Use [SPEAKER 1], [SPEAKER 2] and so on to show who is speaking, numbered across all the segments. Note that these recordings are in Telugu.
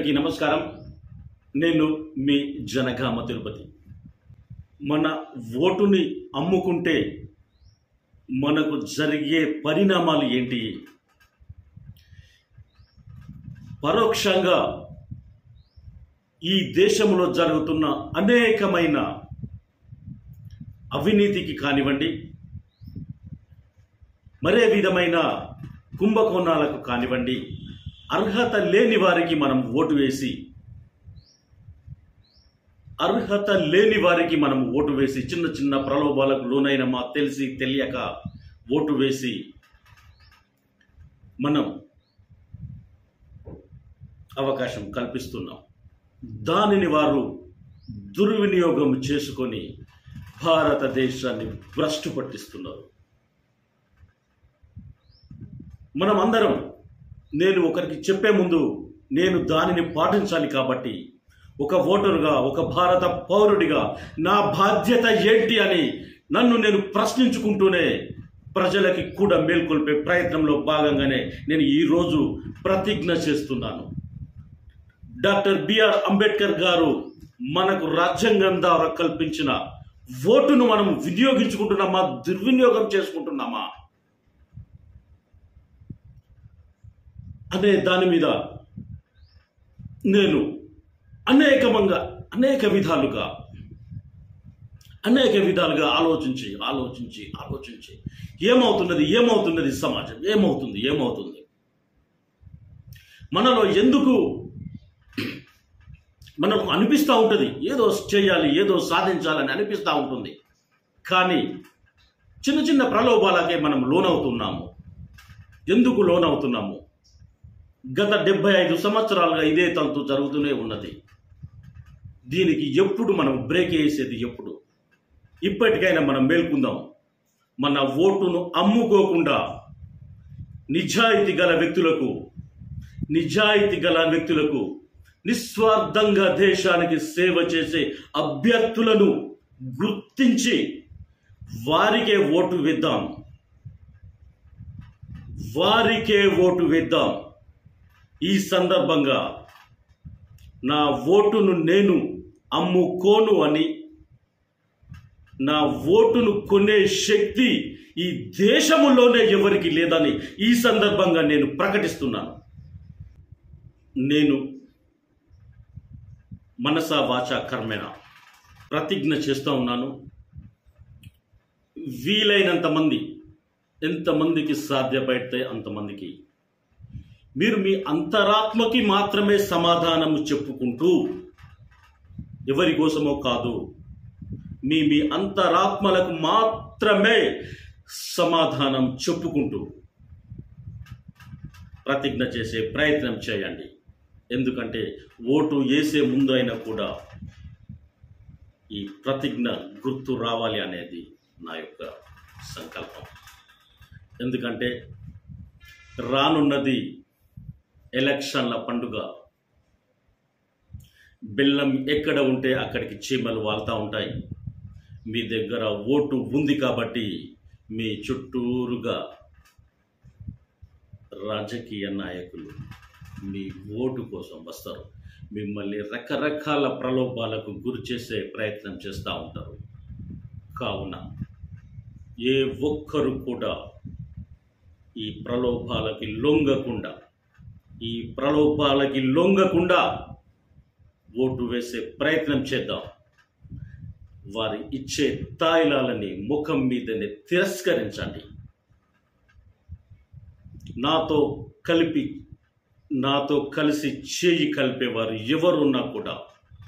[SPEAKER 1] అందరికీ నమస్కారం నేను మీ జనగామ తిరుపతి మన ఓటుని అమ్ముకుంటే మనకు జరిగే పరిణామాలు ఏంటి పరోక్షంగా ఈ దేశంలో జరుగుతున్న అనేకమైన అవినీతికి కానివ్వండి మరే విధమైన కుంభకోణాలకు కానివ్వండి అర్హత లేని వారికి మనం ఓటు వేసి అర్హత లేని వారికి మనం ఓటు వేసి చిన్న చిన్న ప్రలోభాలకు లోనైన మా తెలిసి తెలియక ఓటు వేసి మనం అవకాశం కల్పిస్తున్నాం దానిని వారు దుర్వినియోగం చేసుకొని భారతదేశాన్ని భ్రష్టు పట్టిస్తున్నారు మనం అందరం నేను ఒకరికి చెప్పే ముందు నేను దానిని పాటించాలి కాబట్టి ఒక ఓటరుగా ఒక భారత పౌరుడిగా నా బాధ్యత ఏంటి అని నన్ను నేను ప్రశ్నించుకుంటూనే ప్రజలకి కూడా మేల్కొల్పే ప్రయత్నంలో భాగంగానే నేను ఈరోజు ప్రతిజ్ఞ చేస్తున్నాను డాక్టర్ బిఆర్ అంబేద్కర్ గారు మనకు రాజ్యాంగం ద్వారా కల్పించిన ఓటును మనం వినియోగించుకుంటున్నామా దుర్వినియోగం చేసుకుంటున్నామా అనే దాని మీద నేను అనేకమంగా అనేక విధాలుగా అనేక విధాలుగా ఆలోచించి ఆలోచించి ఆలోచించి ఏమవుతున్నది ఏమవుతున్నది సమాజం ఏమవుతుంది ఏమవుతుంది మనలో ఎందుకు మనకు అనిపిస్తూ ఉంటుంది ఏదో చేయాలి ఏదో సాధించాలని అనిపిస్తూ ఉంటుంది కానీ చిన్న చిన్న ప్రలోభాలకే మనం లోనవుతున్నాము ఎందుకు లోనవుతున్నాము గత డెబ్బై ఐదు సంవత్సరాలుగా ఇదే తంతు జరుగుతూనే ఉన్నది దీనికి ఎప్పుడు మనం బ్రేక్ వేసేది ఎప్పుడు ఇప్పటికైనా మనం మేల్కుందాం మన ఓటును అమ్ముకోకుండా నిజాయితీ గల వ్యక్తులకు నిజాయితీ గల వ్యక్తులకు నిస్వార్థంగా దేశానికి సేవ చేసే అభ్యర్థులను గుర్తించి వారికే ఓటు వేద్దాం వారికే ఓటు వేద్దాం ఈ సందర్భంగా నా ఓటును నేను అమ్ముకోను అని నా ఓటును కొనే శక్తి ఈ దేశములోనే ఎవరికి లేదని ఈ సందర్భంగా నేను ప్రకటిస్తున్నాను నేను మనస వాచ కర్మేణ ప్రతిజ్ఞ చేస్తూ ఉన్నాను వీలైనంత మంది ఎంతమందికి సాధ్యపడితే అంతమందికి మీరు మీ అంతరాత్మకి మాత్రమే సమాధానము చెప్పుకుంటూ ఎవరి కోసమో కాదు మీ మీ అంతరాత్మలకు మాత్రమే సమాధానం చెప్పుకుంటూ ప్రతిజ్ఞ చేసే ప్రయత్నం చేయండి ఎందుకంటే ఓటు వేసే ముందు అయినా కూడా ఈ ప్రతిజ్ఞ గుర్తు రావాలి అనేది నా యొక్క సంకల్పం ఎందుకంటే రానున్నది ఎలక్షన్ల పండుగ బెల్లం ఎక్కడ ఉంటే అక్కడికి చీమలు వాళ్తూ ఉంటాయి మీ దగ్గర ఓటు ఉంది కాబట్టి మీ చుట్టూరుగా రాజకీయ నాయకులు మీ ఓటు కోసం వస్తారు మిమ్మల్ని రకరకాల ప్రలోభాలకు గురి చేసే ప్రయత్నం చేస్తూ ఉంటారు కావున ఏ ఒక్కరు కూడా ఈ ప్రలోభాలకి లొంగకుండా ఈ ప్రలోభాలకి లొంగకుండా ఓటు వేసే ప్రయత్నం చేద్దాం వారి ఇచ్చే తాయిలాలని ముఖం మీదనే తిరస్కరించండి నాతో కలిపి నాతో కలిసి చేయి కలిపేవారు ఎవరున్నా కూడా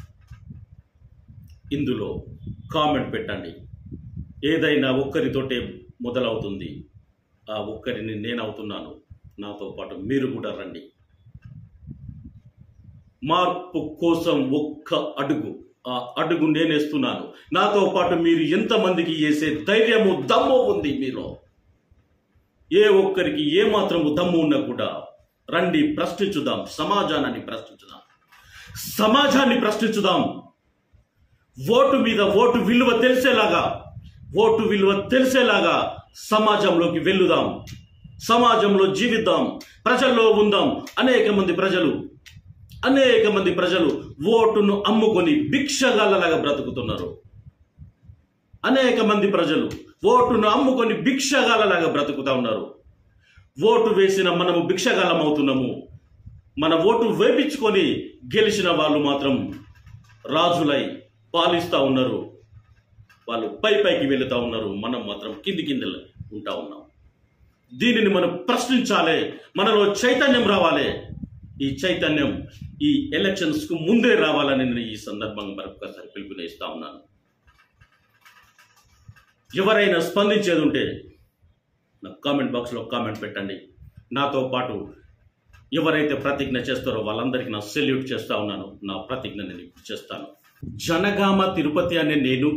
[SPEAKER 1] ఇందులో కామెంట్ పెట్టండి ఏదైనా ఒక్కరితోటే మొదలవుతుంది ఆ ఒక్కరిని నేను అవుతున్నాను నాతో పాటు మీరు కూడా రండి మార్పు కోసం ఒక్క అడుగు ఆ అడుగు నేనేస్తున్నాను నాతో పాటు మీరు ఎంతమందికి వేసే ధైర్యము దమ్ము ఉంది మీలో ఏ ఒక్కరికి ఏ మాత్రము దమ్ము ఉన్నా కూడా రండి ప్రశ్నించుదాం సమాజాన్ని ప్రశ్నించుదాం సమాజాన్ని ప్రశ్నించుదాం ఓటు మీద ఓటు విలువ తెలిసేలాగా ఓటు విలువ తెలిసేలాగా సమాజంలోకి వెళ్ళుదాం సమాజంలో జీవిద్దాం ప్రజల్లో ఉందాం అనేక మంది ప్రజలు అనేక మంది ప్రజలు ఓటును అమ్ముకొని భిక్షగాళ్ళలాగా బ్రతుకుతున్నారు అనేక మంది ప్రజలు ఓటును అమ్ముకొని భిక్షగాళ్ళలాగా బ్రతుకుతా ఉన్నారు ఓటు వేసిన మనము భిక్షగాలం అవుతున్నాము మన ఓటు వేపించుకొని గెలిచిన వాళ్ళు మాత్రం రాజులై పాలిస్తూ ఉన్నారు వాళ్ళు పై పైకి వెళుతూ ఉన్నారు మనం మాత్రం కింది కింద ఉంటా ఉన్నాం దీనిని మనం ప్రశ్నించాలి మనలో చైతన్యం రావాలి ఈ చైతన్యం ఈ ఎలక్షన్స్కు ముందే రావాలని నేను ఈ సందర్భంగా మరొకసారి పిలుపునిస్తా ఉన్నాను ఎవరైనా స్పందించేది ఉంటే నాకు కామెంట్ బాక్స్లో కామెంట్ పెట్టండి నాతో పాటు ఎవరైతే ప్రతిజ్ఞ చేస్తారో వాళ్ళందరికీ నా సెల్యూట్ చేస్తా ఉన్నాను నా ప్రతిజ్ఞ నేను ఇప్పుడు చేస్తాను జనగామ తిరుపతి అనే నేను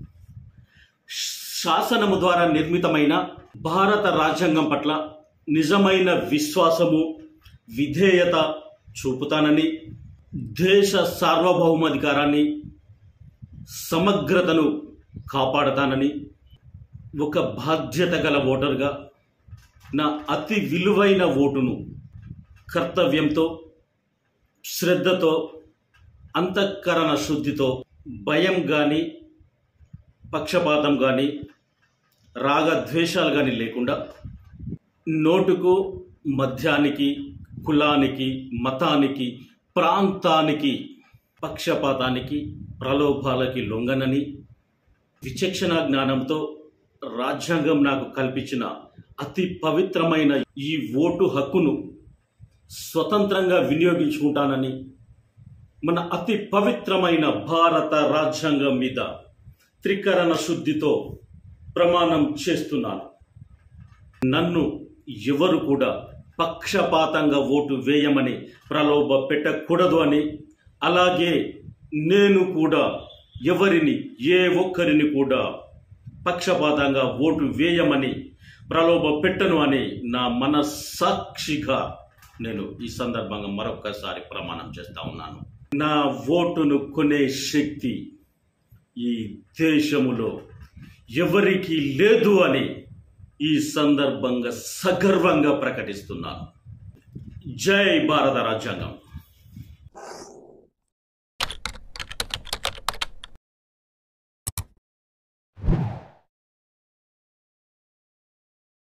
[SPEAKER 1] శాసనము ద్వారా నిర్మితమైన భారత రాజ్యాంగం పట్ల నిజమైన విశ్వాసము విధేయత చూపుతానని దేశ సార్వభౌమాధికారాన్ని సమగ్రతను కాపాడతానని ఒక బాధ్యత గల ఓటర్గా నా అతి విలువైన ఓటును కర్తవ్యంతో శ్రద్ధతో అంతఃకరణ శుద్ధితో భయం కానీ పక్షపాతం కానీ రాగద్వేషాలు కానీ లేకుండా నోటుకు మద్యానికి కులానికి మతానికి ప్రాంతానికి పక్షపాతానికి ప్రలోభాలకి లొంగనని విచక్షణ జ్ఞానంతో రాజ్యాంగం నాకు కల్పించిన అతి పవిత్రమైన ఈ ఓటు హక్కును స్వతంత్రంగా వినియోగించుకుంటానని మన అతి పవిత్రమైన భారత రాజ్యాంగం మీద త్రికరణ శుద్ధితో ప్రమాణం చేస్తున్నాను నన్ను ఎవరు కూడా పక్షపాతంగా ఓటు వేయమని ప్రలోభ పెట్టకూడదు అని అలాగే నేను కూడా ఎవరిని ఏ ఒక్కరిని కూడా పక్షపాతంగా ఓటు వేయమని ప్రలోభ పెట్టను అని నా మనస్సాక్షిగా నేను ఈ సందర్భంగా మరొకసారి ప్రమాణం చేస్తా ఉన్నాను నా ఓటును కొనే శక్తి ఈ దేశములో ఎవరికీ లేదు అని ఈ సందర్భంగా సగర్వంగా ప్రకటిస్తున్నాను జై భారత రాజ్యాంగం